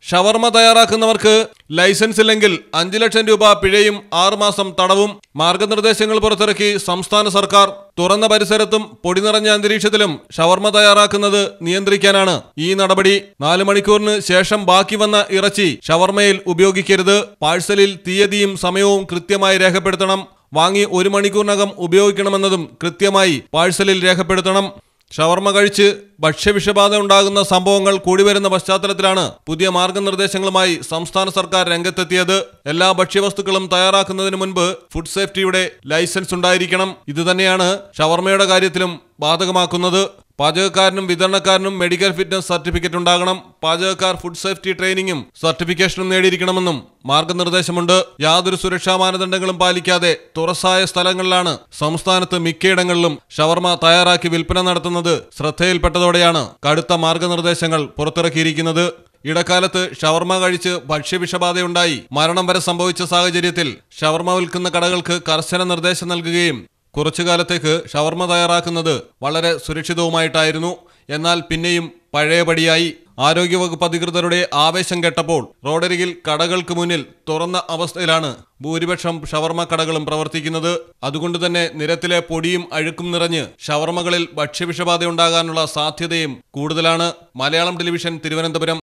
ഷവർമ തയ്യാറാക്കുന്നവർക്ക് licence ഇല്ലെങ്കിൽ അഞ്ചു ലക്ഷം രൂപ പിഴയും ആറുമാസം തടവും മാർഗനിർദ്ദേശങ്ങൾ പുറത്തിറക്കി സംസ്ഥാന സർക്കാർ തുറന്ന പരിസരത്തും പൊടി നിറഞ്ഞ അന്തരീക്ഷത്തിലും ഷവർമ തയ്യാറാക്കുന്നത് നിയന്ത്രിക്കാനാണ് ഈ നടപടി നാല് മണിക്കൂറിന് ശേഷം ബാക്കി വന്ന ഇറച്ചി ഷവർമയിൽ ഉപയോഗിക്കരുത് പാഴ്സലിൽ തീയതിയും സമയവും കൃത്യമായി രേഖപ്പെടുത്തണം വാങ്ങി ഒരു മണിക്കൂറിനകം ഉപയോഗിക്കണമെന്നതും കൃത്യമായി പാഴ്സലിൽ രേഖപ്പെടുത്തണം ഷവർമ കഴിച്ച് ഭക്ഷ്യവിഷബാധ ഉണ്ടാകുന്ന സംഭവങ്ങൾ കൂടി വരുന്ന പശ്ചാത്തലത്തിലാണ് പുതിയ മാർഗനിർദ്ദേശങ്ങളുമായി സംസ്ഥാന സർക്കാർ രംഗത്തെത്തിയത് എല്ലാ ഭക്ഷ്യവസ്തുക്കളും തയ്യാറാക്കുന്നതിന് മുൻപ് ഫുഡ് സേഫ്റ്റിയുടെ ലൈസൻസ് ഉണ്ടായിരിക്കണം ഇതുതന്നെയാണ് ഷവർമയുടെ കാര്യത്തിലും ബാധകമാക്കുന്നത് പാചകക്കാരനും വിതരണക്കാരനും മെഡിക്കൽ ഫിറ്റ്നസ് സർട്ടിഫിക്കറ്റ് ഉണ്ടാകണം പാചകക്കാർ ഫുഡ് സേഫ്റ്റി ട്രെയിനിങ്ങും സർട്ടിഫിക്കേഷനും നേടിയിരിക്കണമെന്നും മാർഗനിർദ്ദേശമുണ്ട് യാതൊരു സുരക്ഷാ മാനദണ്ഡങ്ങളും പാലിക്കാതെ തുറസായ സ്ഥലങ്ങളിലാണ് സംസ്ഥാനത്ത് മിക്കയിടങ്ങളിലും ഷവർമ തയ്യാറാക്കി വിൽപ്പന നടത്തുന്നത് ശ്രദ്ധയിൽപ്പെട്ടതോടെയാണ് കടുത്ത മാർഗനിർദ്ദേശങ്ങൾ പുറത്തിറക്കിയിരിക്കുന്നത് ഇടക്കാലത്ത് ഷവർമ കഴിച്ച് ഭക്ഷ്യവിഷബാധയുണ്ടായി മരണം വരെ സംഭവിച്ച സാഹചര്യത്തിൽ ഷവർമ വിൽക്കുന്ന കടകൾക്ക് കർശന നിർദ്ദേശം നൽകുകയും കുറച്ചു കാലത്തേക്ക് ഷവർമ തയ്യാറാക്കുന്നത് വളരെ സുരക്ഷിതവുമായിട്ടായിരുന്നു എന്നാൽ പിന്നെയും പഴയപടിയായി ആരോഗ്യവകുപ്പ് അധികൃതരുടെ ആവേശം കെട്ടപ്പോൾ റോഡരികിൽ കടകൾക്ക് മുന്നിൽ തുറന്ന അവസ്ഥയിലാണ് ഭൂരിപക്ഷം ഷവർമ കടകളും പ്രവർത്തിക്കുന്നത് അതുകൊണ്ട് തന്നെ നിരത്തിലെ പൊടിയും അഴുക്കും നിറഞ്ഞ് ഷവർമകളിൽ ഭക്ഷ്യവിഷബാധയുണ്ടാകാനുള്ള സാധ്യതയും കൂടുതലാണ് മലയാളം ടെലിവിഷൻ തിരുവനന്തപുരം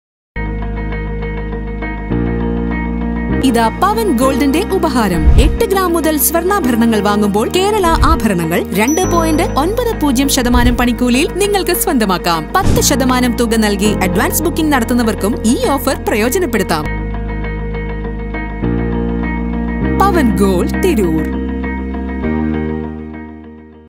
ഇതാ പവൻ ഗോൾഡിന്റെ ഉപഹാരം എട്ട് ഗ്രാം മുതൽ സ്വർണ്ണാഭരണങ്ങൾ വാങ്ങുമ്പോൾ കേരള ആഭരണങ്ങൾ രണ്ട് പോയിന്റ് ഒൻപത് പൂജ്യം ശതമാനം പണിക്കൂലിയിൽ നിങ്ങൾക്ക് സ്വന്തമാക്കാം പത്ത് ശതമാനം തുക നൽകി അഡ്വാൻസ് ബുക്കിംഗ് നടത്തുന്നവർക്കും ഈ ഓഫർ പ്രയോജനപ്പെടുത്താം പവൻ ഗോൾഡ് തിരൂർ